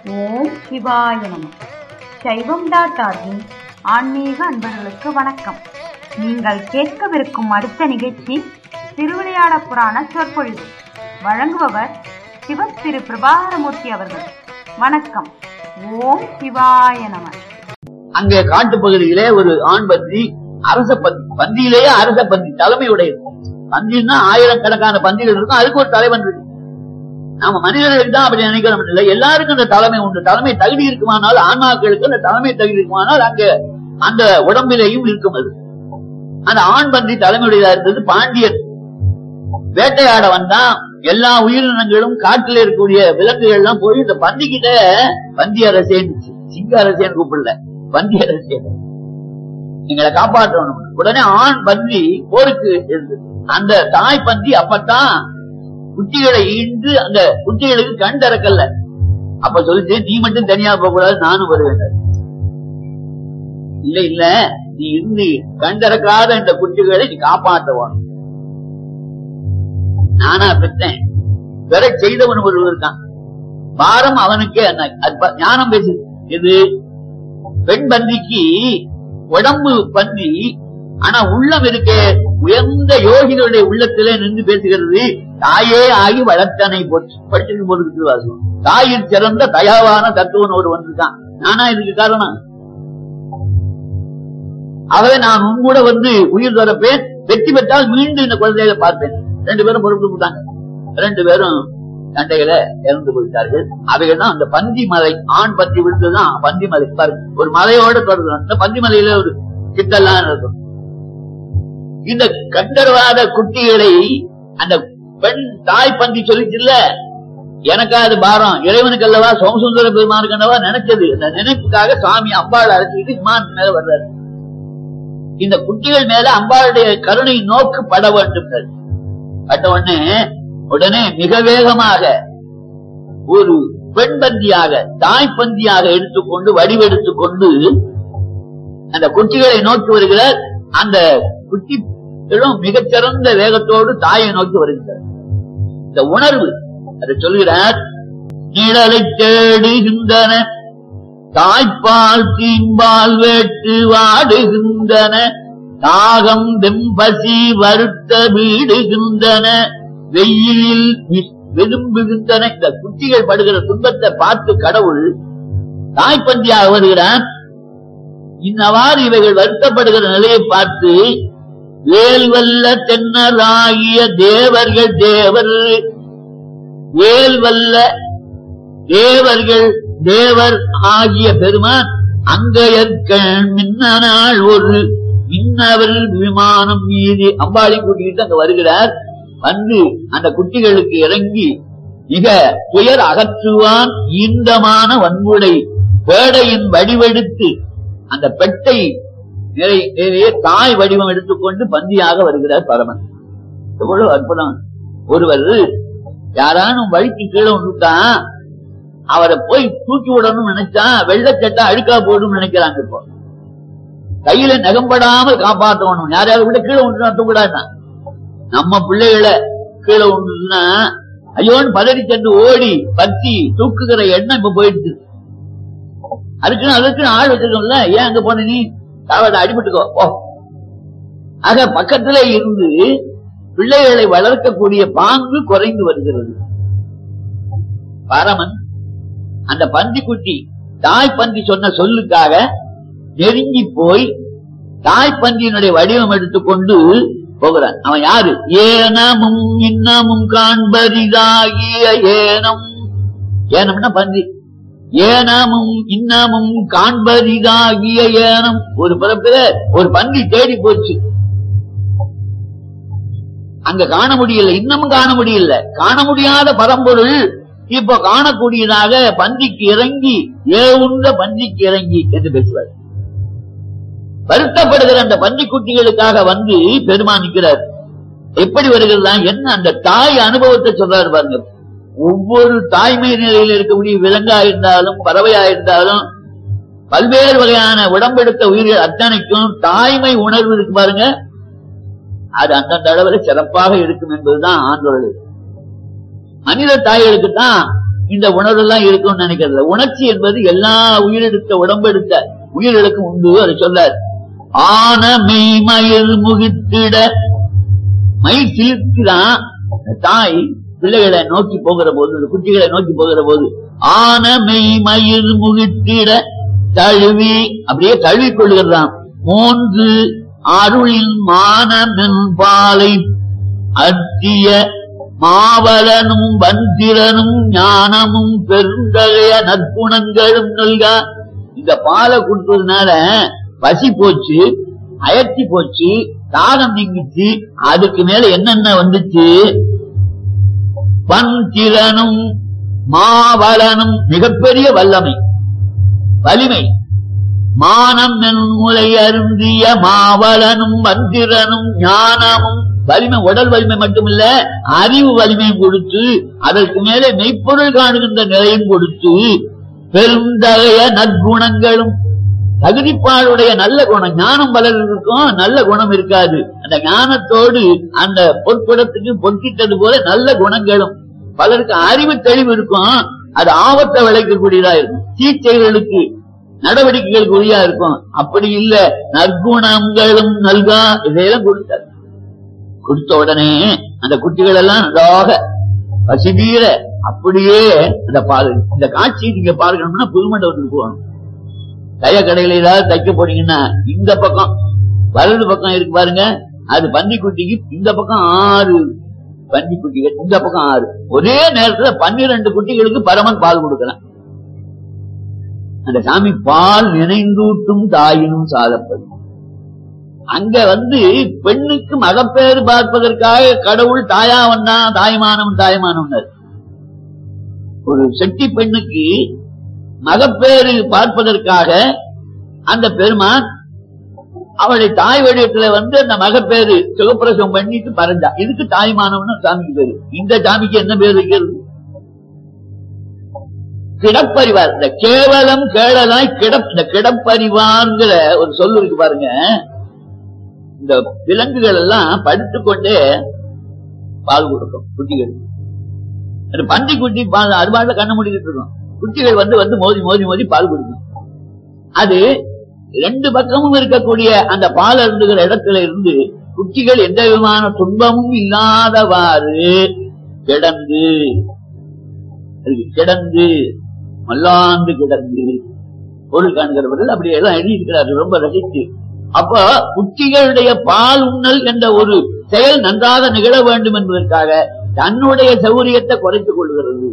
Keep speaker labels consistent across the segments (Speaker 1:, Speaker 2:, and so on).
Speaker 1: ஓம் சிவாய நம சைவம் டாட் ஆர்கின் ஆன்மீக அன்பர்களுக்கு வணக்கம் நீங்கள் கேட்கவிருக்கும் அடுத்த நிகழ்ச்சி திருவிளையாட புராண சொற்பொழிவு வழங்குபவர் சிவ திரு பிரபாகரமூர்த்தி அவர்கள் வணக்கம் ஓம் சிவாய நம
Speaker 2: அங்கே காட்டு பகுதியிலே ஒரு ஆண் பன்றி அரச பந்தி பந்தியிலேயே அரச பந்தி தலைமையுடைய பந்தின்னா ஆயிரக்கணக்கான பந்திகள் இருக்கும் அதுக்கு ஒரு தலைவன் இருக்கு நாம மனிதர்களுக்கு தான் அப்படி நினைக்கிறோம் இல்லை எல்லாருக்கும் அந்த தலைமை உண்டு தலைமை தகுதி இருக்குமானால் ஆன்மாக்களுக்கு அந்த தலைமை தகுதி இருக்குமானால் அங்க அந்த உடம்பிலேயும் இருக்கும் அது அந்த ஆண் பன்றி தலைமையுடையதா இருந்தது பாண்டியன் வேட்டையாட வந்தா எல்லா உயிரினங்களும் காட்டில் இருக்கக்கூடிய விலங்குகள் எல்லாம் போய் இந்த பந்திக்கிட்ட பந்தி அரசேன்னு சிங்க அரசேன்னு கூப்பிடல பந்தி அரசேன் எங்களை காப்பாற்றணும் உடனே ஆண் பன்றி போருக்கு இருந்தது அந்த தாய் பன்றி அப்பத்தான் குட்டிகளை ஈண்டு அந்த குட்டிகளுக்கு கண் திறக்கல அப்ப சொல்லிட்டு நீ மட்டும் தனியா போக கூடாது நானும் வருவேன் இல்ல இல்ல நீ இருந்து கண் திறக்காத இந்த குட்டிகளை நீ காப்பாற்றவன் நானா பெற்றேன் பெற செய்தவன் ஒருவர் இருக்கான் பாரம் அவனுக்கே அந்த அது ப- ஞானம் பேசு இது பெண் பன்றிக்கு உடம்பு பன்றி ஆனா உள்ளம் இருக்கே உயர்ந்த யோகிகளுடைய உள்ளத்திலே நின்று பேசுகிறது தாயே ஆகி வளர்த்தனை போட்டு படிச்சிருக்கும் போது திருவாசகம் தாயில் சிறந்த தயாவான தத்துவன் ஒரு வந்திருக்கான் நானா இதுக்கு காரணம் ஆகவே நான் உன் கூட வந்து உயிர் துறப்பேன் வெற்றி பெற்றால் மீண்டும் இந்த குழந்தைகளை பார்ப்பேன் ரெண்டு பேரும் பொறுப்பு கொடுத்தாங்க ரெண்டு பேரும் சண்டைகளை இறந்து போயிட்டார்கள் அவைகள் தான் அந்த பந்தி மலை ஆண் பந்தி விழுந்துதான் பந்தி மலை பாருங்க ஒரு மலையோட தொடர்ந்து அந்த பந்தி மலையில ஒரு சித்தெல்லாம் இருக்கும் இந்த கண்டர்வாத குட்டிகளை அந்த பெண் தாய் பந்தி சொல்லிச்சுல்ல எனக்கா அது பாரம் இறைவனுக்கு அல்லவா சோமசுந்தர பெருமானுக்கு அல்லவா நினைச்சது அந்த நினைப்புக்காக சுவாமி அம்பாள் அழைச்சிட்டு விமானத்து மேல வர்றாரு இந்த குட்டிகள் மேல அம்பாளுடைய கருணை நோக்கு பட வேண்டும் பட்ட உடனே உடனே மிக வேகமாக ஒரு பெண் பந்தியாக தாய் பந்தியாக எடுத்துக்கொண்டு வடிவெடுத்துக் கொண்டு அந்த குட்டிகளை நோக்கி வருகிறார் அந்த குட்டிகளும் மிகச்சிறந்த வேகத்தோடு தாயை நோக்கி வருகிறார் இந்த உணர்வு அதை சொல்கிறார் நிழலை தேடுகின்றன தாய்ப்பால் தீம்பால் வேட்டு வாடுகின்றன தாகம் வெம்பசி வருத்த வீடுகின்றன வெயிலில் வி- விரும்புகின்றன இந்த குட்டிகள் படுகிற துன்பத்தை பார்த்து கடவுள் தாய்ப்பந்தியாக வருகிறான் இன்னவாறு இவைகள் வருத்தப்படுகிற நிலையை பார்த்து வேல்வல்ல தென்னராகிய தேவர்கள் தேவர் வேல்வல்ல தேவர்கள் தேவர் ஆகிய பெருமான் அங்கையற்கள் மின்னனால் ஒரு இன்னவர் விமானம் மீது அம்பாளி கூட்டிக்கிட்டு அங்க வருகிறார் வந்து அந்த குட்டிகளுக்கு இறங்கி மிக துயர் அகற்றுவான் ஈந்தமான வன்முடை பேடையின் வடிவெடுத்து அந்த பெட்டை நிறை நிறைய தாய் வடிவம் எடுத்துக்கொண்டு பந்தியாக வருகிறார் பரமன் எவ்வளவு அற்புதம் ஒருவர் யாரானும் வழிக்கு கீழே வந்துட்டான் அவரை போய் தூக்கி விடணும்னு நினைச்சா வெள்ளச்சட்டை அழுக்கா போடும் நினைக்கிறாங்க இப்போ கையில நகம்படாமல் காப்பாற்றணும் யாரையாவது விட கீழே ஒன்று தூக்கூடாதுதான் நம்ம பிள்ளைகளை கீழே ஒன்றுனா ஐயோன்னு பதறி சென்று ஓடி பத்தி தூக்குகிற எண்ணம் இப்ப போயிடுச்சு அதுக்குன்னு அதுக்குன்னு ஆள் வச்சிருக்கோம்ல ஏன் அங்க போன நீ தாவத அடிபட்டுக்கோ போ ஆக பக்கத்துல இருந்து பிள்ளைகளை வளர்க்கக்கூடிய பாங்கு குறைந்து வருகிறது பரமன் அந்த பன்றிக்குட்டி தாய் பன்றி சொன்ன சொல்லுக்காக நெருங்கி போய் தாய் பன்றியினுடைய வடிவம் எடுத்துக்கொண்டு போகிறான் அவன் யாரு ஏனமும் இன்னமும் காண்பரிதாகிய ஏனம் ஏனம்னா பன்றி ஏனமும் இன்னமும் காண்பரிதாகிய ஏனம் ஒரு பிறப்பில ஒரு பன்றி தேடி போச்சு அங்க காண முடியல இன்னமும் காண முடியல காண முடியாத பரம்பொருள் இப்ப காணக்கூடியதாக பந்திக்கு இறங்கி ஏவுண்ட பந்திக்கு இறங்கி என்று பேசுவார் வருத்தப்படுகிற அந்த பன்றி குட்டிகளுக்காக வந்து பெருமான் நிற்கிறார் எப்படி வருகிறதா என்ன அந்த தாய் அனுபவத்தை சொல்றாரு பாருங்க ஒவ்வொரு தாய்மை நிலையில் இருக்கக்கூடிய விலங்கா இருந்தாலும் பறவையா இருந்தாலும் பல்வேறு வகையான உடம்பெடுத்த உயிர்கள் அத்தனைக்கும் தாய்மை உணர்வு இருக்கு பாருங்க அது அந்தந்த அளவில் சிறப்பாக இருக்கும் என்பதுதான் ஆண்டோர்கள் மனித தாய்களுக்கு தான் இந்த உணர்வெல்லாம் இருக்கும்னு நினைக்கிறது இல்ல. உணர்ச்சி என்பது எல்லா உயிரெடுத்த உடம்பெடுத்த உயிர்களுக்கும் உண்டு அதை சொல்லார் ஆன மெய்மயில் முகித்திட மை சிலிர்த்துதான் தாய் பிள்ளைகளை நோக்கி போகிற போது இந்த குட்டிகளை நோக்கி போகிற போது ஆன மெய்மயில் முகித்திட தழுவி அப்படியே தழுவி கொள்கிறதாம் மூன்று அருளின் மானமென் பாலை அத்திய மாவலனும் வந்திரனும் ஞானமும் பெருந்தகைய நற்குணங்களும் நல்கா இந்த பாலை கொடுத்ததுனால பசி போச்சு அயர்த்தி போச்சு தாகம் நீங்கிச்சு அதுக்கு மேல என்னென்ன வந்துச்சு வந்திரனும் மாவலனும் மிகப்பெரிய வல்லமை வலிமை மானம் முலை அருந்திய மாவலனும் மந்திரனும் ஞானமும் வலிமை உடல் வலிமை மட்டுமில்ல அறிவு வலிமையும் கொடுத்து அதற்கு மேலே மெய்ப்பொருள் காணுகின்ற நிலையும் கொடுத்து பெருந்தகைய நற்குணங்களும் தகுதிப்பாளுடைய நல்ல குணம் ஞானம் பலர் இருக்கும் நல்ல குணம் இருக்காது அந்த ஞானத்தோடு அந்த பொற்குடத்துக்கு பொற்கிட்டது போல நல்ல குணங்களும் பலருக்கு அறிவு தெளிவு இருக்கும் அது ஆபத்தை விளைக்கக்கூடியதா இருக்கும் தீச்செயல்களுக்கு நடவடிக்கைகளுக்கு உரியா இருக்கும் அப்படி இல்ல நற்குணங்களும் நல்கா இதையெல்லாம் கொடுத்தார் கொடுத்த உடனே அந்த குட்டிகள் எல்லாம் நன்றாக பசிபீர அப்படியே அந்த பால் இந்த காட்சி நீங்க பார்க்கணும்னா புதுமண்டபத்துக்கு போகணும் தைய கடையில ஏதாவது தைக்க போனீங்கன்னா இந்த பக்கம் வலது பக்கம் இருக்கு பாருங்க அது பன்னிக்குட்டிக்கு இந்த பக்கம் ஆறு பன்னிக்குட்டிகள் இந்த பக்கம் ஆறு ஒரே நேரத்துல பன்னிரண்டு குட்டிகளுக்கு பரமன் பால் கொடுக்கலாம் அந்த சாமி பால் நினைந்தூட்டும் தாயினும் சாதப்படும் அங்க வந்து பெண்ணுக்கு மகப்பேறு பார்ப்பதற்காக கடவுள் தாயா வந்தா தாய்மானவன் தாய்மானவன் ஒரு செட்டி பெண்ணுக்கு மகப்பேறு பார்ப்பதற்காக அந்த பெருமான் அவளுடைய தாய் வடிவத்துல வந்து அந்த மகப்பேறு சுகப்பிரசவம் பண்ணிட்டு பறந்தா இதுக்கு தாய்மானவன் சாமிக்கு பேரு இந்த சாமிக்கு என்ன பேர் வைக்கிறது கிடப்பறிவார் இந்த கேவலம் கேளலாய் கிடப் இந்த கிடப்பறிவார்ங்கிற ஒரு சொல்லு இருக்கு பாருங்க இந்த விலங்குகள் எல்லாம் படுத்துக்கொண்டே பால் கொடுக்கும் குட்டிகள் அந்த பன்றி குட்டி பால் அது பாட்டுல கண்ண முடிக்கிட்டு இருக்கும் குட்டிகள் வந்து வந்து மோதி மோதி மோதி பால் கொடுக்கும் அது ரெண்டு பக்கமும் இருக்கக்கூடிய அந்த பால் அருந்துகிற இடத்துல இருந்து குட்டிகள் எந்த விதமான துன்பமும் இல்லாதவாறு கிடந்து அதுக்கு கிடந்து மல்லாந்து கிடந்து பொருள் காணுகிறவர்கள் அப்படி எல்லாம் எழுதியிருக்கிறார்கள் ரொம்ப ரசித்து அப்ப குட்டிகளுடைய பால் உண்ணல் என்ற ஒரு செயல் நன்றாக நிகழ வேண்டும் என்பதற்காக தன்னுடைய சௌரியத்தை குறைத்துக் கொள்கிறது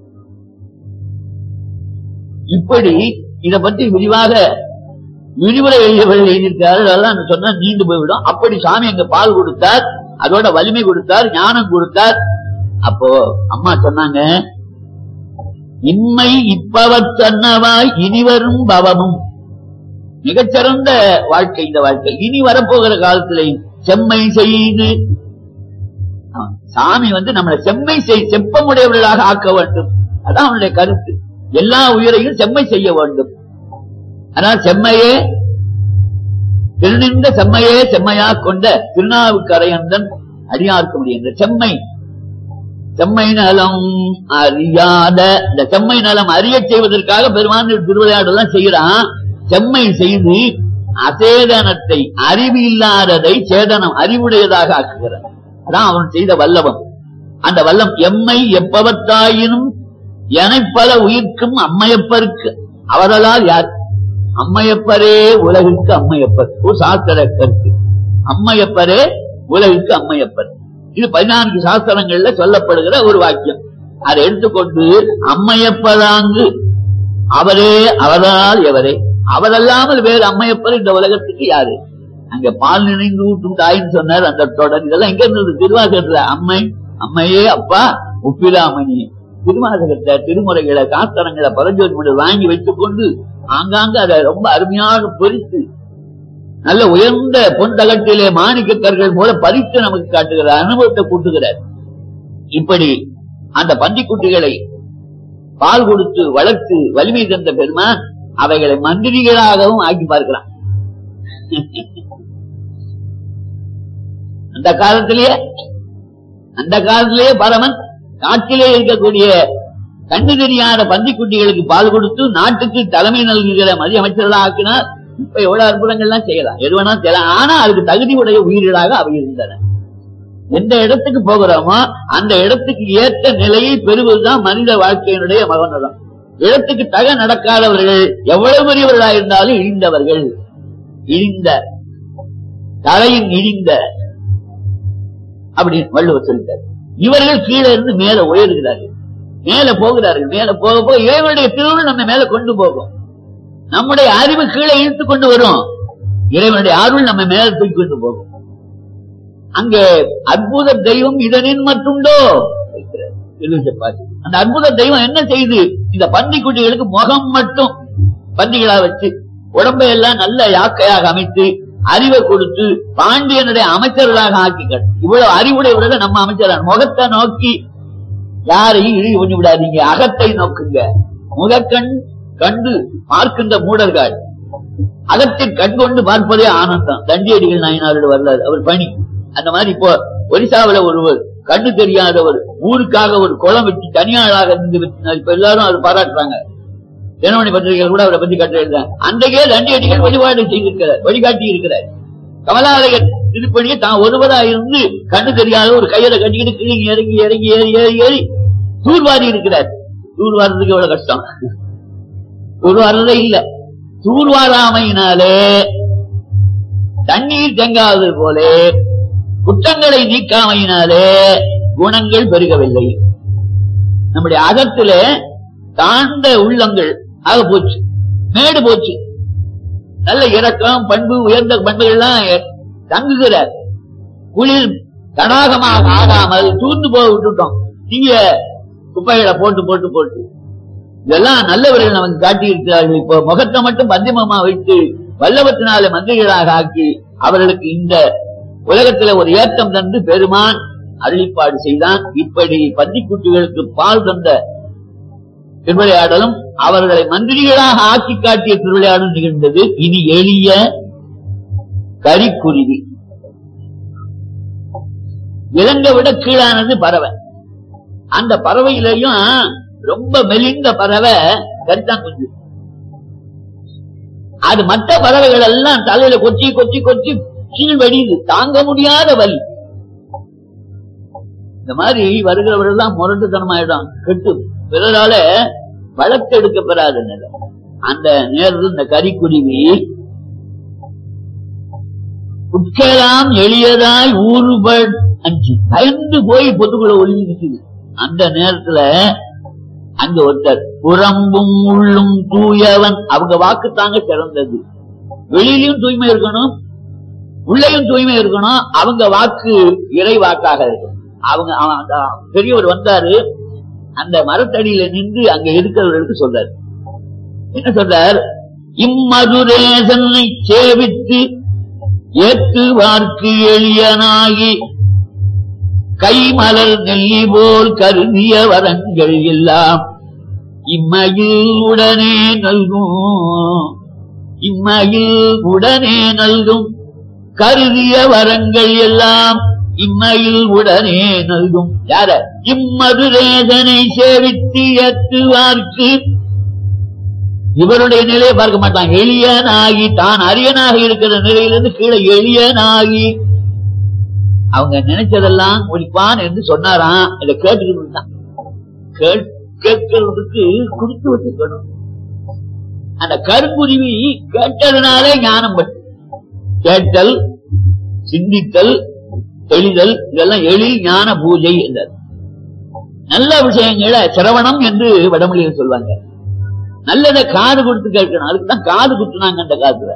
Speaker 2: இப்படி இத பற்றி விரிவாக விரிவுரை எழுதியவர்கள் எழுதியிருக்காரு அதெல்லாம் நான் சொன்னா நீண்டு போய்விடும் அப்படி சாமி அங்க பால் கொடுத்தார் அதோட வலிமை கொடுத்தார் ஞானம் கொடுத்தார் அப்போ அம்மா சொன்னாங்க இன்மை இப்பவத் தன்னவாய் இனிவரும் பவமும் மிகச்சிறந்த வாழ்க்கை இந்த வாழ்க்கை இனி வரப்போகிற காலத்திலையும் செம்மை செய்து ஆமா, சாமி வந்து நம்மளை செம்மை செய் செப்பமுடையவர்களாக ஆக்க வேண்டும் அதான் அவனுடைய கருத்து எல்லா உயிரையும் செம்மை செய்ய வேண்டும் ஆனால் செம்மையே திருநின்ற செம்மையே செம்மையா கொண்ட திருநாவுக்கரையந்தன் அடியார்க்க முடியும் செம்மை செம்மை நலம் அறியாத இந்த செம்மை நலம் அறிய செய்வதற்காக பெருமான் திருவிளையாடலாம் செய்யறான் செம்மை செய்து அசேதனத்தை அறிவு இல்லாததை சேதனம் அறிவுடையதாக ஆக்குகிறான் அதான் அவன் செய்த வல்லவம் அந்த வல்லம் எம்மை எப்பவத்தாயினும் எனைப்பல உயிர்க்கும் அம்மையப்பருக்கு அவரலால் யார் அம்மையப்பரே உலகிற்கு அம்மையப்பர் ஒரு சாஸ்திர கருத்து அம்மையப்பரே உலகிற்கு அம்மையப்பர் இது பதினான்கு சாஸ்திரங்கள்ல சொல்லப்படுகிற ஒரு வாக்கியம் அதை எடுத்துக்கொண்டு அம்மையப்பதாங்கு அவரே அவரால் எவரே அவரல்லாமல் வேறு அம்மையப்பர் இந்த உலகத்துக்கு யாரு அங்க பால் நினைந்து ஊட்டும் தாயின்னு சொன்னார் அந்த தொடர் இதெல்லாம் எங்க இருந்தது திருவாசகத்துல அம்மை அம்மையே அப்பா உப்பிலாமணி திருவாசகத்தை திருமுறைகளை சாஸ்திரங்களை பரஞ்சோதி வாங்கி வைத்துக் கொண்டு ஆங்காங்க அதை ரொம்ப அருமையாக பொறித்து நல்ல உயர்ந்த பொன் தகட்டிலே மாணிக்கக்கர்கள் மூலம் பறித்து நமக்கு காட்டுகிறார் அனுபவத்தை கூட்டுகிறார் இப்படி அந்த பன்றிக்குட்டிகளை பால் கொடுத்து வளர்த்து வலிமை தந்த பெருமான் அவைகளை மந்திரிகளாகவும் ஆக்கி பார்க்கிறான் அந்த காலத்திலேயே அந்த காலத்திலேயே பரமன் காட்டிலே இருக்கக்கூடிய கண்ணு தெரியாத பன்றிக்குட்டிகளுக்கு பால் கொடுத்து நாட்டுக்கு தலைமை நல்குகிற மதிய அமைச்சர்களாக ஆக்கினார் இப்ப எவ்வளவு அற்புதங்கள்லாம் செய்யலாம் எது வேணா செய்யலாம் ஆனா அதுக்கு தகுதி உடைய உயிரிழாக அவை இருந்தன எந்த இடத்துக்கு போகிறோமோ அந்த இடத்துக்கு ஏற்ற நிலையை பெறுவதுதான் மனித வாழ்க்கையினுடைய மகனதம் இடத்துக்கு தக நடக்காதவர்கள் எவ்வளவு பெரியவர்களாக இருந்தாலும் இழிந்தவர்கள் இழிந்த தலையின் இழிந்த அப்படி வள்ளுவர் சொல்லிட்டார் இவர்கள் கீழே இருந்து மேல உயர்கிறார்கள் மேல போகிறார்கள் மேல போக போக இறைவனுடைய திருவுள் நம்ம மேல கொண்டு போகும் நம்முடைய அறிவு கீழே இழுத்து கொண்டு வரும் இறைவனுடைய அருள் நம்ம மேல தூக்கி கொண்டு போகும் அங்கே அற்புத தெய்வம் இதனின் மட்டுண்டோ வைக்கிறார் எழுதிய பாட்டு. அந்த அற்புத தெய்வம் என்ன செய்யுது இந்த பன்னிக்குட்டிகளுக்கு முகம் மட்டும் பன்னிகளா வச்சு உடம்பை எல்லாம் நல்ல யாக்கையாக அமைத்து அறிவை கொடுத்து பாண்டியனுடைய அமைச்சர்களாக ஆக்கிக்கள் இவ்வளவு அறிவுடையவர்கள் நம்ம அமைச்சர் முகத்தை நோக்கி யாரையும் இழிவு பண்ணி விடாதீங்க அகத்தை நோக்குங்க முகக்கண் கண்டு பார்க்கின்ற மூடர்கள் அகத்தில் கண் கொண்டு பார்ப்பதே ஆனந்தம் தண்டியடிகள் நாயனாரோட வரலாறு அவர் பணி அந்த மாதிரி இப்போ ஒரிசாவில ஒருவர் கண்ணு தெரியாதவர் ஊருக்காக ஒரு குளம் வெட்டி தனியாளாக இருந்து வெட்டினார் இப்ப எல்லாரும் அவர் பாராட்டுறாங்க தினமணி பத்திரிகைகள் கூட அவரை பத்தி கட்டு எழுதுறாங்க அன்றைக்கே தண்டியடிகள் வழிபாடு செய்திருக்கிறார் வழிகாட்டி இருக்கிறார் கமலாலயர் திருப்பணியை தான் ஒருவரா இருந்து கண்ணு தெரியாத ஒரு கையில கட்டிக்கிட்டு கீழே இறங்கி இறங்கி ஏறி ஏறி ஏறி தூர்வாரி இருக்கிறார் தூர்வாரதுக்கு எவ்வளவு கஷ்டம் தூர்வாரதே இல்ல தூர்வாராமையினாலே தண்ணீர் தேங்காதது போல குற்றங்களை நீக்காமையினாலே குணங்கள் பெருகவில்லை நம்முடைய அகத்திலே தாழ்ந்த உள்ளங்கள் ஆக போச்சு மேடு போச்சு நல்ல இரக்கம் பண்பு உயர்ந்த பண்புகள்லாம் தங்குகிற குளிர் தடாகமாக ஆகாமல் தூர்ந்து போக விட்டுட்டோம் நீங்க குப்பைகளை போட்டு போட்டு போட்டு இதெல்லாம் நல்லவர்கள் நமக்கு காட்டி இருக்கிறார்கள் இப்போ முகத்தை மட்டும் பந்திமமா வைத்து வல்லவத்தினால மந்திரிகளாக ஆக்கி அவர்களுக்கு இந்த உலகத்துல ஒரு ஏற்றம் தந்து பெருமான் அருளிப்பாடு செய்தான் இப்படி பன்னிக்குட்டிகளுக்கு பால் தந்த திருவிளையாடலும் அவர்களை மந்திரிகளாக ஆக்கி காட்டிய திருவிளையாடலும் நிகழ்ந்தது இனி எளிய கரிக்குருவி விலங்கை விட கீழானது பறவை அந்த பறவையிலையும் ரொம்ப மெலிந்த பறவை கரித்தாங்குஞ்சு அது மற்ற பறவைகள் எல்லாம் தலையில கொச்சி கொச்சி கொச்சி கீழ் வடியுது தாங்க முடியாத வலி இந்த மாதிரி வருகிறவர்கள் தான் முரட்டுத்தனமாயிடும் கெட்டு பிறரால வழக்கெடுக்க பெறாத நிலை அந்த நேரத்தில் இந்த கரிக்குருவி உட்கலாம் எளியதாய் ஊறுபட் அஞ்சு பயந்து போய் பொதுக்குள்ள ஒளிஞ்சு நிக்குது அந்த நேரத்துல அங்க ஒருத்தர் புறம்பும் உள்ளும் தூயவன் அவங்க வாக்கு தாங்க சிறந்தது வெளியிலயும் தூய்மை இருக்கணும் உள்ளேயும் தூய்மை இருக்கணும் அவங்க வாக்கு இறை வாக்காக இருக்கணும் அவங்க அவன் அந்த பெரியவர் வந்தாரு அந்த மரத்தடியில நின்று அங்க இருக்கிறவர்களுக்கு சொல்றாரு என்ன சொல்றார் இம்மதுரேசனை சேவித்து ஏற்றுவார்க்கு எளியனாகி கைமலர் நெல்லி போல் கருதிய வரங்கள் எல்லாம் இம்மையில் உடனே நல்கும் இம்மையில் உடனே நல்கும் கருதிய வரங்கள் எல்லாம் இம்மையில் உடனே நல்கும் யார இம்மதுரேதனை சேவித்து ஏற்றுவார்க்கு இவருடைய நிலையை பார்க்க மாட்டான் எளியனாகி தான் அரியனாக இருக்கிற நிலையிலிருந்து கீழே எளியனாகி அவங்க நினைச்சதெல்லாம் ஒழிப்பான் என்று சொன்னாராம் இதை கேட்டுக்கிட்டு இருந்தான் கேட்- கேட்கிறதுக்கு குடித்து வச்சுக்கணும் அந்த கருங்குருவி கேட்டதுனாலே ஞானம் பட்டு கேட்டல் சிந்தித்தல் தெளிதல் இதெல்லாம் எழில் ஞான பூஜை என்றார் நல்ல விஷயங்களை சிரவணம் என்று வடமொழியில் சொல்வாங்க நல்லதை காது கொடுத்து கேட்கணும் அதுக்கு தான் காது குத்துனாங்க அந்த காதுல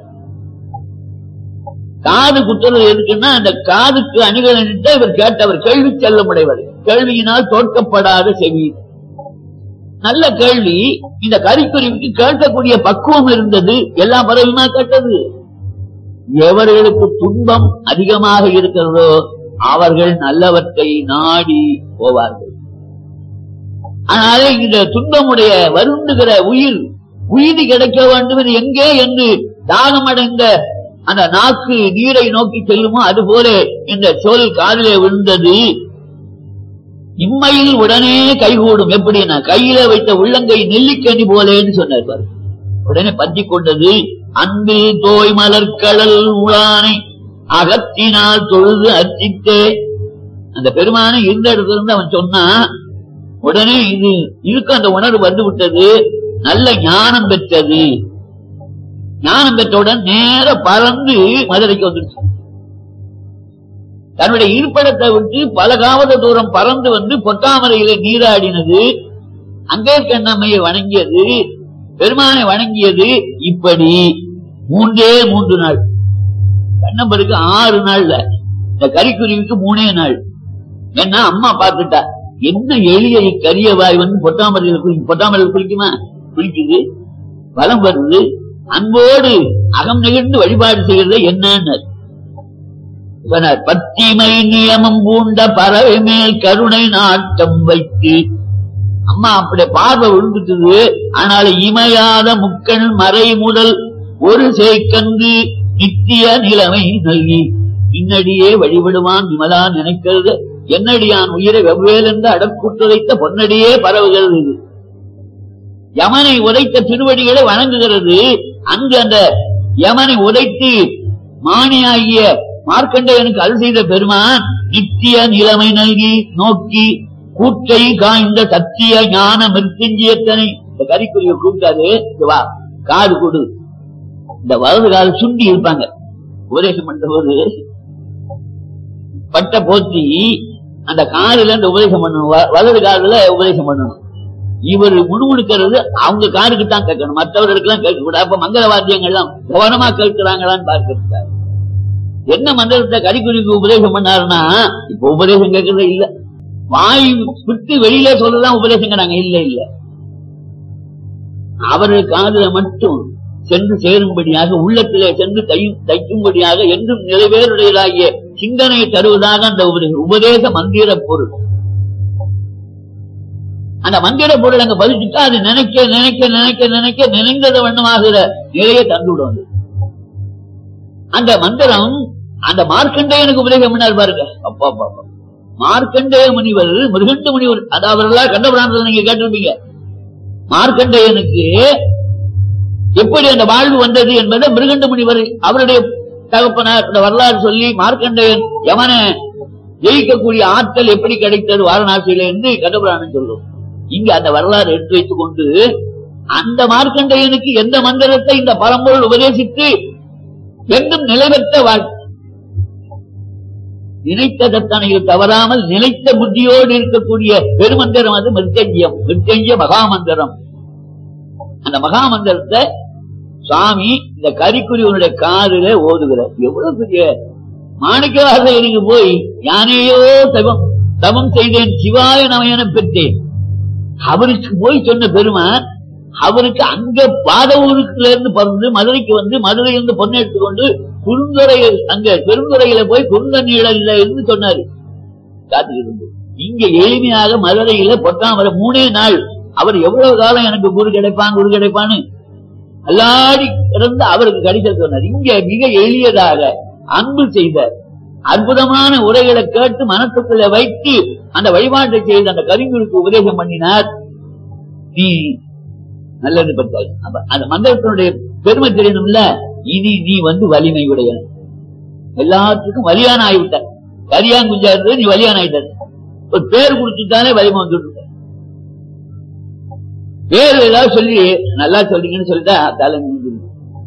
Speaker 2: காது குத்துறது எதுக்குன்னா அந்த காதுக்கு அணிகளிட்ட இவர் கேட்டவர் கேள்வி செல்லமுடையவர் கேள்வியினால் தோற்கப்படாத செவி நல்ல கேள்வி இந்த கரிக்குருவிக்கு கேட்கக்கூடிய பக்குவம் இருந்தது எல்லா பறவையுமா கேட்டது எவர்களுக்கு துன்பம் அதிகமாக இருக்கிறதோ அவர்கள் நல்லவற்றை நாடி போவார்கள் ஆனாலே இந்த துன்பமுடைய வருந்துகிற உயிர் உயிர் கிடைக்க வேண்டும் இது எங்கே என்று தாகமடைந்த அந்த நாக்கு நீரை நோக்கி செல்லுமோ அதுபோல இந்த சொல் காதிலே விழுந்தது இம்மையில் உடனே கைகூடும் எப்படின்னா கையில வைத்த உள்ளங்கை நெல்லிக்கனி போலேன்னு சொன்னார் பாரு உடனே பற்றி கொண்டது அன்பில் தோய் மலர்கடல் உளானை அகத்தினால் தொழுது அர்ச்சித்தே அந்த பெருமானை இருந்த இடத்துல இருந்து அவன் சொன்னான் உடனே இது இருக்கு அந்த உணர்வு வந்து விட்டது நல்ல ஞானம் பெற்றது ஞானம் பெற்றவுடன் நேர பறந்து மதுரைக்கு வந்துருச்சு தன்னுடைய இருப்பிடத்தை விட்டு பல காவத தூரம் பறந்து வந்து பொட்டாமரையில நீராடினது அங்கே கண்ணம்மையை வணங்கியது பெருமானை வணங்கியது இப்படி மூன்றே மூன்று நாள் கண்ணம்பருக்கு ஆறு நாள்ல இந்த கறிக்குருவிக்கு மூணே நாள் ஏன்னா அம்மா பார்த்துட்டா என்ன எளிய கரிய வாய் வந்து பொட்டாமரையில் குளி பொட்டாமரையில் குளிக்குமா குளிக்குது வலம் வருது அன்போடு அகம் நெகிழ்ந்து வழிபாடு செய்யறது என்னன்னு சொன்னார் பத்திமை நியமம் பூண்ட பறவை மேல் கருணை நாட்டம் வைத்து அம்மா அப்படி பார்வை விழுந்துட்டது ஆனால் இமையாத முக்கண் மறை முதல் ஒரு சேக்கந்து நித்திய நிலைமை நல்கி பின்னடியே வழிபடுவான் விமலா நினைக்கிறது என்னடியான் உயிரை வெவ்வேலென்று அடக்குட்டுரைத்த பொன்னடியே பரவுகிறது இது யமனை உதைத்த திருவடிகளை வணங்குகிறது அங்கு அந்த யமனை உதைத்து மானியாகிய மார்க்கண்டேயனுக்கு அருள் செய்த பெருமான் நித்திய நிலைமை நல்கி நோக்கி கூற்றை காய்ந்த சத்திய ஞான மிருத்யுஞ்சயத்தனை இந்த கறிக்குரிய கூப்பிட்டாரு இங்க வா காது கொடு இந்த வலது காது சுண்டி இருப்பாங்க உபதேசம் பண்ற போது பட்ட போத்தி அந்த காதுல இந்த உபதேசம் பண்ணணும் வ- வலது காதுல உபதேசம் பண்ணணும் இவர் முணுமுணுக்கிறது அவங்க காதுக்கு தான் கேட்கணும் மற்றவர்களுக்கு எல்லாம் கேட்க கூடாது அப்ப மங்கள வாத்தியங்கள்லாம் கவனமா கேட்கிறாங்களான்னு பார்க்கிறார் என்ன மந்திரத்தை கடிக்குறிக்கு உபதேசம் பண்ணாருன்னா இப்ப உபதேசம் கேட்கறதே இல்ல வாய் விட்டு வெளியில சொல்லதான் உபதேசங்கிறாங்க இல்ல இல்ல அவர்கள் காதுல மட்டும் சென்று சேரும்படியாக உள்ளத்திலே சென்று தை- தைக்கும்படியாக என்றும் நிறைவேறுடையதாகிய சிந்தனையை தருவதாக அந்த உபதேசம் உபதேச மந்திர பொருள் அந்த மந்திர பொருள் அங்க பதிச்சுட்டா அது நினைக்க நினைக்க நினைக்க நினைக்க நினைந்தது வண்ணமாகிற நிலையை தந்துவிடும் அது. அந்த மந்திரம் அந்த மார்க்கண்டேயனுக்கு உபதேசம் பண்ணார் பாருங்க அப்பா அப்பா அப்பா. மார்க்கண்டேய முனிவர் மிருகண்டு முனிவர் அது அவரெல்லாம் கண்டபுராணத்தில் நீங்க கேட்டிருப்பீங்க மார்க்கண்டேயனுக்கு எப்படி அந்த வாழ்வு வந்தது என்பதை மிருகண்டு முனிவர் அவருடைய தகப்பனார் இந்த வரலாறு சொல்லி மார்க்கண்டேயன் யமனை ஜெயிக்கக்கூடிய ஆற்றல் எப்படி கிடைத்தது வாரணாசியில என்று கண்டபுராணம் சொல்லும் இங்க அந்த வரலாறு எடுத்து வைத்துக் கொண்டு அந்த மார்க்கண்டேயனுக்கு எந்த மந்திரத்தை இந்த பரம்பொருள் உபதேசித்து என்றும் நிலைபெற்ற வாழ் நினைத்த தத்தனையில் தவறாமல் நிலைத்த புத்தியோடு இருக்கக்கூடிய பெருமந்திரம் அது மிருத்தஞ்சியம் மிருத்தஞ்சிய மகாமந்திரம் அந்த மகாமந்திரத்தை சுவாமி இந்த கரிக்குரியவனுடைய காதுல ஓதுகிறார் எவ்வளவு பெரிய மாணிக்கவாசகருக்கு போய் யானையோ தவம் தவம் செய்தேன் சிவாய நமையன பெற்றேன் அவருக்கு போய் சொன்ன பெருமான் அவருக்கு அங்க பாதவூருக்குல இருந்து பிறந்து மதுரைக்கு வந்து மதுரையில இருந்து பொண்ணு எடுத்துக்கொண்டு குறுந்துறையில் அங்க பெருந்துறையில போய் குறுந்தண்ணீழல்ல இருந்து சொன்னாரு காத்துக்கிட்டு இங்க எளிமையாக மதுரையில பொட்டாமரை மூணே நாள் அவர் எவ்வளவு காலம் எனக்கு குரு கிடைப்பான் குரு கிடைப்பான்னு அல்லாடி கிடந்து அவருக்கு கிடைக்க சொன்னார் இங்க மிக எளியதாக அன்பு செய்த அற்புதமான உரைகளை கேட்டு மனசுக்குள்ள வைத்து அந்த வழிபாட்டை செய்து அந்த கரிங்குருக்கு உபதேசம் பண்ணினார் நீ நல்லது பெற்றாய் அப்ப அந்த மந்திரத்தினுடைய பெருமை தெரியணும்ல இனி நீ வந்து வலிமை உடைய எல்லாத்துக்கும் வலியான ஆகிவிட்ட கரியாங்குஞ்சா இருந்தது நீ வலியான ஆயிட்ட ஒரு பேர் குடிச்சுட்டாலே வலிமை வந்துட்டு பேர் ஏதாவது சொல்லி நல்லா சொல்றீங்கன்னு சொல்லிட்டா தலை நின்றுடும்.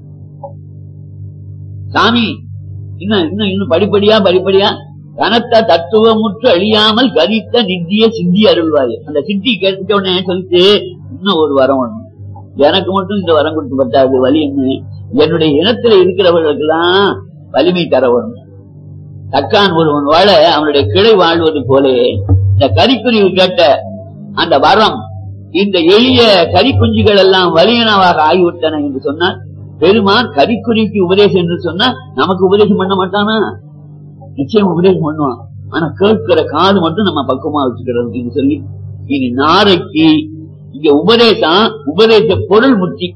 Speaker 2: சாமி இன்னும் இன்னும் இன்னும் படிப்படியா படிப்படியா கனத்த தத்துவமுற்று அழியாமல் கரித்த நித்திய சிந்தி அருள்வாய் அந்த சித்தி கேட்ட உடனே சொல்லிட்டு இன்னும் ஒரு வரம் ஒண்ணு எனக்கு மட்டும் இந்த வரம் கொடுத்து பட்டாது வலி என்ன என்னுடைய இனத்துல இருக்கிறவர்களுக்கு எல்லாம் வலிமை தர வேணும் தக்கான் ஒருவன் வாழ அவனுடைய கிளை வாழ்வது போலே இந்த கரிக்குருவி கேட்ட அந்த வரம் இந்த எளிய கரிக்குஞ்சுகள் எல்லாம் வலியனவாக ஆகிவிட்டன என்று சொன்னால் பெருமான் கரிக்குருவிக்கு உபதேசம் என்று சொன்னா நமக்கு உபதேசம் பண்ண மாட்டானா நிச்சயம் உபதேசம் பண்ணுவான் ஆனா கேட்கிற காது மட்டும் நம்ம பக்குவமா வச்சுக்கிறது என்று சொல்லி இனி நாளைக்கு இங்க உபதேசம் உபதேச பொருள் முத்தி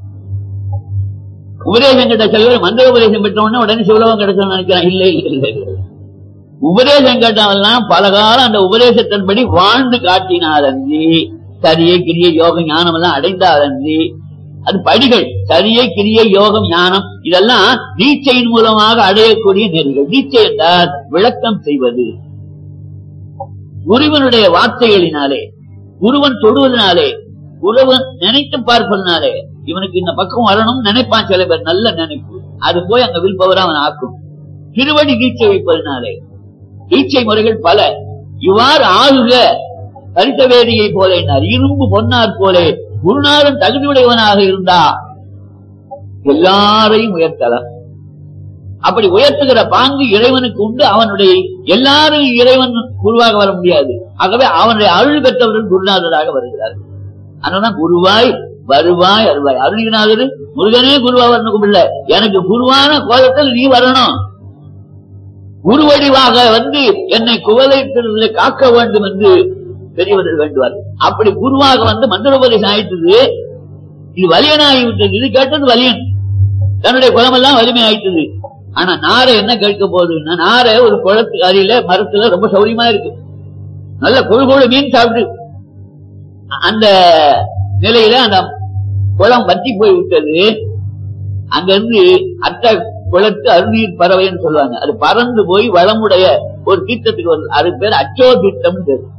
Speaker 2: உபதேசம் கிட்ட சில பேர் மந்திர உபதேசம் பெற்ற உடனே உடனே சிவலோகம் கிடைச்சோம்னு நினைக்கிறான் இல்லை இல்லை இல்லை இல்லை. உபதேசம் கேட்டவெல்லாம் பல காலம் அந்த உபதேசத்தின்படி வாழ்ந்து காட்டினாரன்றி சரியை கிரிய யோகம் ஞானம் எல்லாம் அடைந்தாரன்றி அது படிகள் சரியை கிரிய யோகம் ஞானம் இதெல்லாம் தீட்சையின் மூலமாக அடையக்கூடிய நெறிகள் தீட்சை என்றால் விளக்கம் செய்வது குருவனுடைய வார்த்தைகளினாலே குருவன் தொடுவதனாலே குருவன் நினைத்து பார்ப்பதனாலே இவனுக்கு இந்த பக்கம் வரணும் நினைப்பான் சில பேர் நல்ல நினைப்பு அது போய் அங்க வில்பவரா அவன் ஆக்கும் திருவடி தீட்சை வைப்பதனாலே தீட்சை முறைகள் பல இவ்வாறு ஆகுக கரித்த வேதியை போல என்னார் இரும்பு பொன்னார் போலே குருநாதன் தகுதியுடையவனாக இருந்தா எல்லாரையும் உயர்த்தலாம் அப்படி உயர்த்துகிற பாங்கு இறைவனுக்கு உண்டு அவனுடைய எல்லாரும் இறைவன் குருவாக வர முடியாது ஆகவே அவனுடைய அருள் பெற்றவர்கள் குருநாதராக வருகிறார்கள் அதனாலதான் குருவாய் வருவாய் அருவாய் அருள்நாதர் முருகனே குருவா வரணும் இல்ல எனக்கு குருவான கோலத்தில் நீ வரணும் குருவடிவாக வந்து என்னை குவலைத்திலிருந்து காக்க வேண்டும் என்று பெரியவர்கள் வேண்டுவார் அப்படி குருவாக வந்து மந்திரோபதேசம் ஆயிட்டது இது வலியனாகி விட்டது இது கேட்டது வலியன் தன்னுடைய குலமெல்லாம் வலிமை ஆயிட்டது ஆனா நாரை என்ன கேட்க போகுதுன்னா நாரை ஒரு குளத்து அருகில மரத்துல ரொம்ப சௌரியமா இருக்கு நல்ல கொழு கொழு மீன் சாப்பிட்டு அந்த நிலையில அந்த குளம் வத்தி போய் விட்டது அங்க இருந்து அத்த குளத்து அருநீர் பறவைன்னு சொல்லுவாங்க அது பறந்து போய் வளமுடைய ஒரு தீர்த்தத்துக்கு வருது அது பேர் அச்சோ தீர்த்தம்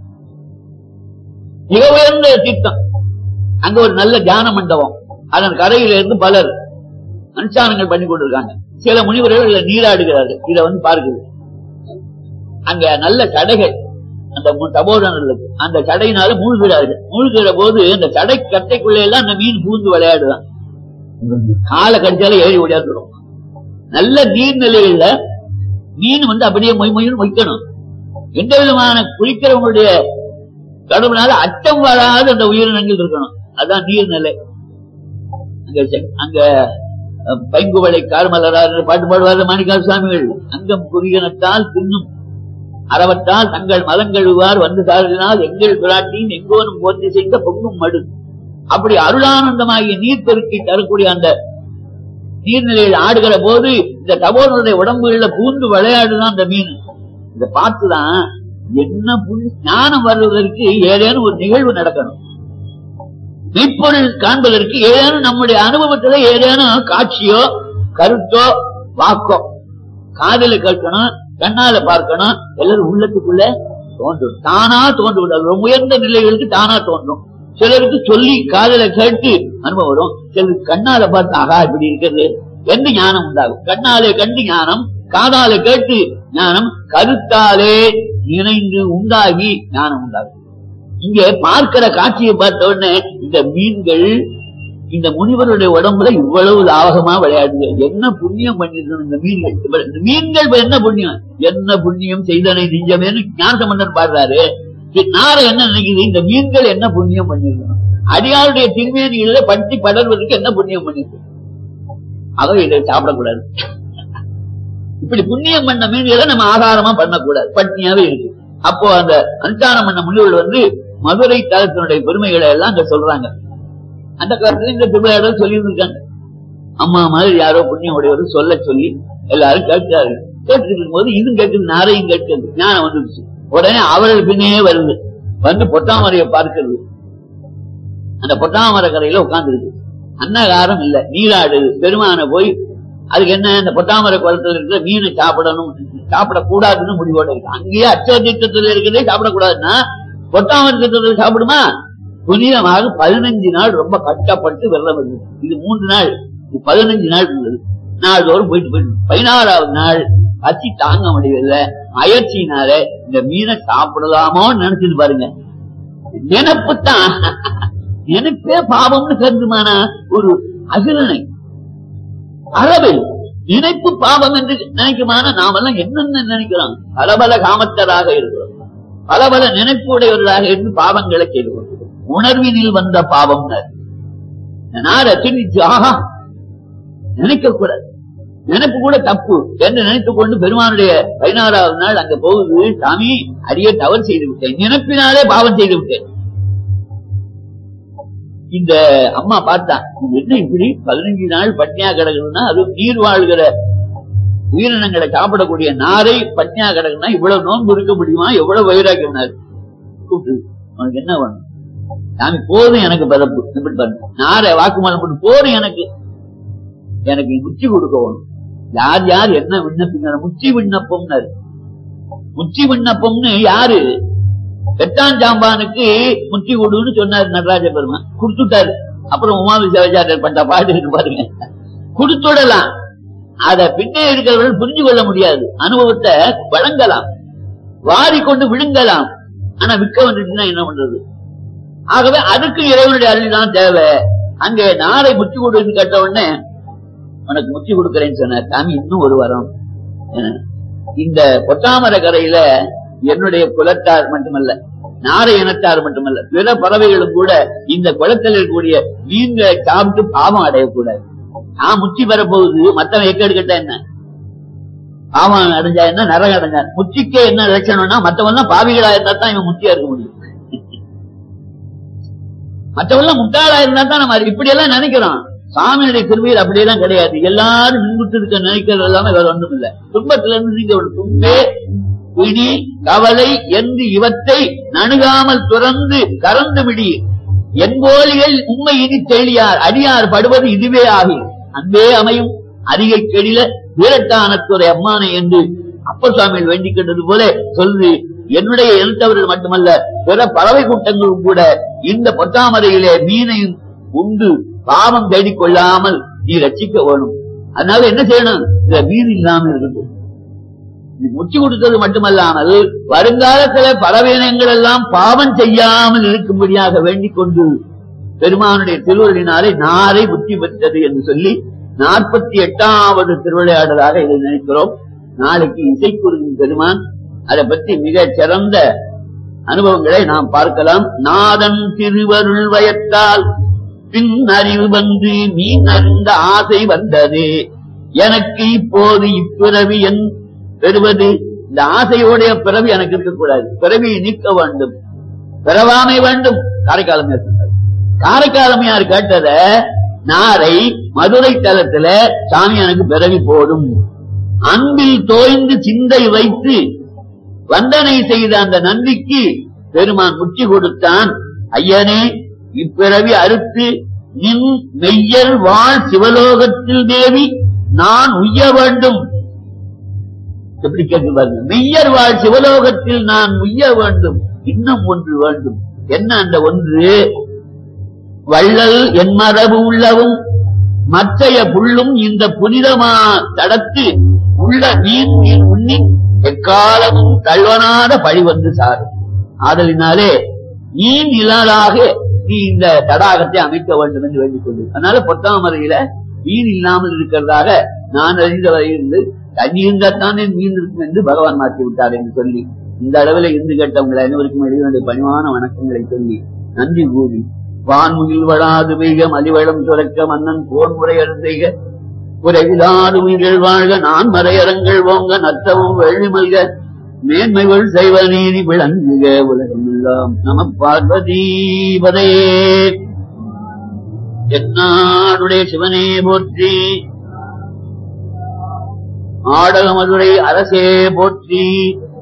Speaker 2: மிக உயர்ந்த தீர்த்தம் அங்க ஒரு நல்ல தியான மண்டபம் அதன் கரையில இருந்து பலர் அனுஷ்டானங்கள் பண்ணி கொண்டிருக்காங்க சில முனிவர்கள் இதுல நீராடுகிறார்கள் இத வந்து பார்க்குது அங்க நல்ல சடைகள் அந்த மு- தபோதனர்களுக்கு அந்த சடையினால மூழ்கிறார்கள் மூழ்கிற போது அந்த சடை கட்டைக்குள்ள எல்லாம் அந்த மீன் பூந்து விளையாடுதான் காலை கடிச்சாலே ஏறி ஓடியாந்துடும் நல்ல நீர்நிலைகள்ல மீன் வந்து அப்படியே மொய் மொய்னு மொய்க்கணும் எந்த விதமான குளிக்கிறவங்களுடைய கடவுளால அச்சம் வராத அந்த உயிரினங்கள் இருக்கணும் அதான் நீர்நிலை அங்க செ- அங்க அஹ், பைங்குவளை கார்மலரார் பாட்டு பாடுவார் மாணிக்கால் சுவாமிகள் அங்கம் புரியனத்தால் பின்னும் அறவற்றால் தங்கள் மலங்கழுவார் வந்து சாரினால் எங்கள் பிராட்டியும் எங்கோனும் போற்றி செய்த பொங்கும் மடு அப்படி அருளானந்தமாகிய நீர் பெருக்கி தரக்கூடிய அந்த நீர்நிலையில் ஆடுகிற போது இந்த தபோனுடைய உடம்புகள்ல பூந்து விளையாடுதான் அந்த மீன் இத பார்த்துதான் என்ன புண்ணி- ஞானம் வருவதற்கு ஏதேனும் ஒரு நிகழ்வு நடக்கணும் மெய்ப்பொருள் காண்பதற்கு ஏதேனும் நம்முடைய அனுபவத்துல ஏதேனும் காட்சியோ கருத்தோ வாக்கோ காதல கேட்கணும் கண்ணால பார்க்கணும் எல்லாரும் உள்ளத்துக்குள்ள தோன்றும் தானா தோன்று ரொம்ப உயர்ந்த நிலைகளுக்கு தானா தோன்றும் சிலருக்கு சொல்லி காதல கேட்டு அனுபவம் வரும் சிலருக்கு கண்ணால பார்த்து ஆகா இப்படி இருக்கிறது என்று ஞானம் உண்டாகும் கண்ணாலே கண்டு ஞானம் காதால கேட்டு ஞானம் கருத்தாலே இணைந்து உண்டாகி ஞானம் உண்டாகும் இங்க பார்க்கிற காட்சியை பார்த்த உடனே இந்த மீன்கள் இந்த முனிவருடைய உடம்புல இவ்வளவு லாவகமா விளையாடுது என்ன புண்ணியம் பண்ணிருக்கணும் இந்த மீன்கள் இவ்வளவு- இந்த மீன்கள் இப்ப என்ன புண்ணியம் என்ன புண்ணியம் செய்தனை நெஞ்சமேன்னு ஞானசம்பந்தன் பாடுறாரு இது நாரை என்ன நினைக்குது இந்த மீன்கள் என்ன புண்ணியம் பண்ணிருக்கணும் அடியாருடைய திருமேனிகளில பட்டி படர்வதற்கு என்ன புண்ணியம் பண்ணிருக்கு ஆக இதை சாப்பிடக்கூடாது இப்படி புண்ணியம் பண்ண மீன்களை நம்ம ஆகாரமா பண்ணக்கூடாது பட்னியாவே இருக்கு அப்போ அந்த அனுஷ்டானம் பண்ண முனிவர்கள் வந்து மதுரை தலத்தினுடைய பெருமைகளை எல்லாம் அங்க சொல்றாங்க அந்த காலத்துல இந்த திருவிளையாடல் சொல்லி இருக்காங்க அம்மா மாதிரி யாரோ புண்ணியம் உடையவர் சொல்ல சொல்லி எல்லாரும் கேட்கிறாரு கேட்டுட்டு இருக்கும்போது இதுவும் கேட்குது நாரையும் கேட்குது ஞானம் வந்துருச்சு உடனே அவர்கள் பின்னே வருது வந்து பொட்டாமரையை பார்க்கிறது அந்த பொட்டாமரை கரையில உட்கார்ந்துருக்கு அன்னகாரம் இல்ல நீராடுது பெருமான போய் அதுக்கு என்ன இந்த பொட்டாமரை குளத்துல இருக்கிற மீனை சாப்பிடணும் சாப்பிடக்கூடாதுன்னு முடிவோட இருக்கு அங்கேயே அச்சோதித்தத்துல இருக்கிறதே சாப்பிடக்கூடாதுன்னா பொட்டாமரை திட்டத்தில் சாப்பிடுமா புனிதமாக பதினஞ்சு நாள் ரொம்ப கஷ்டப்பட்டு வெள்ளம் வருது இது மூன்று நாள் இது பதினஞ்சு நாள் இருந்தது நாள்தோறும் போயிட்டு போயிட்டு பதினாறாவது நாள் பசி தாங்க முடியல அயற்சியினால இந்த மீனை சாப்பிடலாமோன்னு நினைச்சிட்டு பாருங்க நினைப்பு தான் நினைப்பே பாவம்னு கருதுமானா ஒரு அகிலனை அளவு நினைப்பு பாவம் என்று நினைக்குமான நாமெல்லாம் என்னென்ன நினைக்கிறோம் பலபல காமத்தராக இருக்கிறோம் பலபல நினைப்பு உடையவர்களாக இருந்து பாவங்களை செய்கிறோம் உணர்வினில் வந்த பாவம் நார திணிச்சு ஆஹா நினைக்க கூடாது நினைப்பு கூட தப்பு என்று நினைத்துக் கொண்டு பெருமானுடைய பதினாறாவது நாள் அங்க போகுது சாமி அரிய தவறு செய்து விட்டேன் நினைப்பினாலே பாவம் செய்து விட்டேன் இந்த அம்மா பார்த்தா இது என்ன இப்படி பதினஞ்சு நாள் பட்னியா கிடக்குதுன்னா அது நீர் வாழ்கிற உயிரினங்களை சாப்பிடக்கூடிய நாரை பட்னியா கிடக்குன்னா இவ்வளவு நோன்பு இருக்க முடியுமா எவ்வளவு வைராக்கியம்னாரு கூப்பிட்டு உனக்கு என்ன வேணும் சாமி போதும் எனக்கு பதப்பு இப்படி பண்ணு நாரை வாக்குமூலம் போட்டு போதும் எனக்கு எனக்கு முச்சி கொடுக்க வேணும் யார் யார் என்ன விண்ணப்பிங்க முச்சி விண்ணப்பம்னாரு முச்சி விண்ணப்பம்னு யாரு எட்டாம் ஜாம்பானுக்கு முச்சி கொடுன்னு சொன்னார் நடராஜ பெருமான் கொடுத்துட்டாரு அப்புறம் உமாவி சிவஜாரியர் பண்ற பாட்டு இருக்கு பாருங்க கொடுத்துடலாம் அத பின்னே இருக்கிறவர்கள் புரிஞ்சு கொள்ள முடியாது அனுபவத்தை வழங்கலாம் வாரி கொண்டு விழுங்கலாம் ஆனா விற்க வந்துட்டுன்னா என்ன பண்றது ஆகவே அதுக்கு இறைவனுடைய அருள்தான் தேவை அங்கே நாளை முச்சி கொடுன்னு கேட்ட உடனே உனக்கு முச்சி கொடுக்கிறேன்னு சொன்னார் சாமி இன்னும் ஒரு வரம் என்ன? இந்த பொட்டாமர கரையில என்னுடைய குலத்தார் மட்டுமல்ல நாரை இனத்தார் மட்டுமல்ல பிற பறவைகளும் கூட இந்த குளத்தில் இருக்கக்கூடிய மீன்களை சாப்பிட்டு பாவம் அடையக்கூடாது நான் முச்சி பெற போகுது மத்தவன் எக்கேடு கேட்டா என்ன பாவம் அடைஞ்சா என்ன நரகம் அடைஞ்சா முச்சிக்கே என்ன லட்சணம்னா மத்தவன் தான் பாவிகளா இருந்தா தான் இவன் முச்சியா இருக்க முடியும் மற்றவெல்லாம் முட்டாளா இருந்தா தான் நம்ம இப்படி எல்லாம் நினைக்கிறோம் சாமியுடைய கிருமையில் அப்படியெல்லாம் கிடையாது எல்லாரும் மின்குட்டு இருக்க நினைக்கிறது எல்லாமே வேற ஒன்றும் இல்ல துன்பத்துல இருந்து நீங்க ஒரு துன்பே பிடி கவலை என்று இவற்றை நணுகாமல் துறந்து கறந்து விடி என்போலிகள் உண்மை இனி தெளியார் அடியார் படுவது இதுவே ஆகி அன்பே அமையும் அருகை கெடில வீரட்டானத்துறை அம்மானை என்று அப்பசாமியில் வேண்டிக் கொண்டது போல சொல்லி என்னுடைய எழுத்தவர்கள் மட்டுமல்ல பிற பறவை கூட்டங்களும் கூட இந்த பொத்தாமரையிலே மீனையும் உண்டு பாவம் தேடிக் கொள்ளாமல் நீ ரட்சிக்க வேணும் அதனால என்ன செய்யணும் இந்த மீன் இல்லாம இருக்குது இது முச்சி கொடுத்தது மட்டுமல்லாமல் வருங்காலத்துல பறவையினங்கள் எல்லாம் பாவம் செய்யாமல் இருக்கும்படியாக வேண்டிக் கொண்டு பெருமானுடைய திருவள்ளினாலே நாரை புத்தி பெற்றது என்று சொல்லி நாற்பத்தி எட்டாவது திருவிளையாடலாக இதை நினைக்கிறோம் நாளைக்கு இசைக்குருவின் பெருமான் அதை பற்றி மிகச் சிறந்த அனுபவங்களை நாம் பார்க்கலாம் நாதன் திருவருள் வயத்தால் பின் அறிவு வந்து மீன் அறிந்த ஆசை வந்தது எனக்கு இப்போது இப்பிறவி என் பெறுவது இந்த ஆசையோடைய பிறவி எனக்கு இருக்கக்கூடாது பிறவியை நீக்க வேண்டும் பிறவாமை வேண்டும் காரைக்காலமையார் சொன்னார் காரைக்காலமையார் கேட்டத நாரை மதுரை தலத்துல சாமி எனக்கு பிறவி போடும் அன்பில் தோய்ந்து சிந்தை வைத்து வந்தனை செய்த அந்த நன்றிக்கு பெருமான் முச்சி கொடுத்தான் ஐயனே இப்பிறவி அறுத்து நின் மெய்யர் வாழ் சிவலோகத்தில் தேவி நான் உய்ய வேண்டும் எப்படி கேட்டு பாருங்க மெய்யர் வாழ் சிவலோகத்தில் நான் உய்ய வேண்டும் இன்னும் ஒன்று வேண்டும் என்ன அந்த ஒன்று வள்ளல் என் மரபு உள்ளவும் மற்றைய புல்லும் இந்த புனிதமா தடத்து உள்ள நீர் நீர் உண்ணி எக்காலமும் தள்வனாத பழி வந்து சாரும் ஆதலினாலே நீர் இல்லாதாக நீ இந்த தடாகத்தை அமைக்க வேண்டும் என்று வேண்டிக் கொண்டு அதனால பொத்தாமரையில மீன் இல்லாமல் இருக்கிறதாக நான் அறிந்த வரையிலிருந்து தண்ணி இருந்தாத்தானே மீன் இருக்கும் என்று பகவான் மாற்றி விட்டார் என்று சொல்லி இந்த அளவில் இருந்து கேட்டவங்களை அனைவருக்கும் எழுதிய பணிவான வணக்கங்களை சொல்லி நன்றி கூறி வான்முகில் வளாது மிக மலிவளம் துறக்க மன்னன் போர் முறையர் செய்க குறைவிலாது உயிர்கள் வாழ்க நான் மறையரங்கள் ஓங்க நத்தவும் வெள்ளி மல்க மேன்மைகள் செய்வ நீதி விளங்குக உலகம் எல்லாம் நம பார்வதீபதே என்னாடுடைய சிவனே போற்றி ஆடக மதுரை அரசே போற்றி